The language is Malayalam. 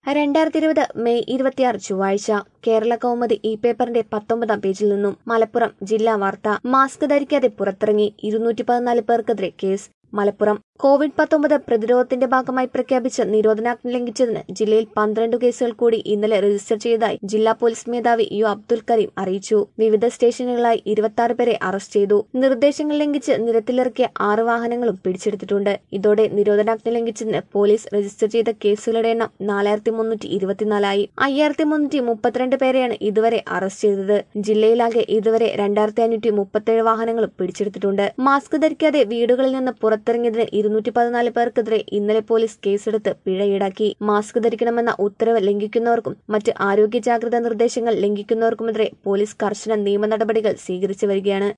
രണ്ടായിരത്തി ഇരുപത് മെയ് ഇരുപത്തിയാറ് ചൊവ്വാഴ്ച കേരള കൗമുദി ഈ പേപ്പറിന്റെ പത്തൊമ്പതാം പേജിൽ നിന്നും മലപ്പുറം ജില്ലാ വാർത്ത മാസ്ക് ധരിക്കാതെ പുറത്തിറങ്ങി ഇരുന്നൂറ്റി പതിനാല് പേർക്കെതിരെ കേസ് മലപ്പുറം കോവിഡ് പത്തൊമ്പത് പ്രതിരോധത്തിന്റെ ഭാഗമായി പ്രഖ്യാപിച്ച നിരോധനാജ്ഞ ലംഘിച്ചതിന് ജില്ലയിൽ പന്ത്രണ്ട് കേസുകൾ കൂടി ഇന്നലെ രജിസ്റ്റർ ചെയ്തതായി ജില്ലാ പോലീസ് മേധാവി യു അബ്ദുൽ കരീം അറിയിച്ചു വിവിധ സ്റ്റേഷനുകളായി ഇരുപത്തി പേരെ അറസ്റ്റ് ചെയ്തു നിർദ്ദേശങ്ങൾ ലംഘിച്ച് നിരത്തിലിറക്കിയ ആറ് വാഹനങ്ങളും പിടിച്ചെടുത്തിട്ടുണ്ട് ഇതോടെ നിരോധനാജ്ഞ ലംഘിച്ചതിന് പോലീസ് രജിസ്റ്റർ ചെയ്ത കേസുകളുടെ എണ്ണം നാലായിരത്തി മുന്നൂറ്റി ഇരുപത്തിനാലായി അയ്യായിരത്തി മുന്നൂറ്റി മുപ്പത്തിരണ്ട് പേരെയാണ് ഇതുവരെ അറസ്റ്റ് ചെയ്തത് ജില്ലയിലാകെ ഇതുവരെ രണ്ടായിരത്തി അഞ്ഞൂറ്റി മുപ്പത്തേഴ് വാഹനങ്ങളും പിടിച്ചെടുത്തിട്ടുണ്ട് മാസ്ക് ധരിക്കാതെ വീടുകളിൽ നിന്ന് പുറത്തിറങ്ങിയതിന് ഇരുന്നൂറ്റി പതിനാല് പേർക്കെതിരെ ഇന്നലെ പോലീസ് കേസെടുത്ത് പിഴ ഈടാക്കി മാസ്ക് ധരിക്കണമെന്ന ഉത്തരവ് ലംഘിക്കുന്നവർക്കും മറ്റ് ആരോഗ്യ ജാഗ്രതാ നിർദ്ദേശങ്ങൾ ലംഘിക്കുന്നവർക്കുമെതിരെ പോലീസ് കർശന നിയമ നടപടികൾ സ്വീകരിച്ചു വരികയാണ്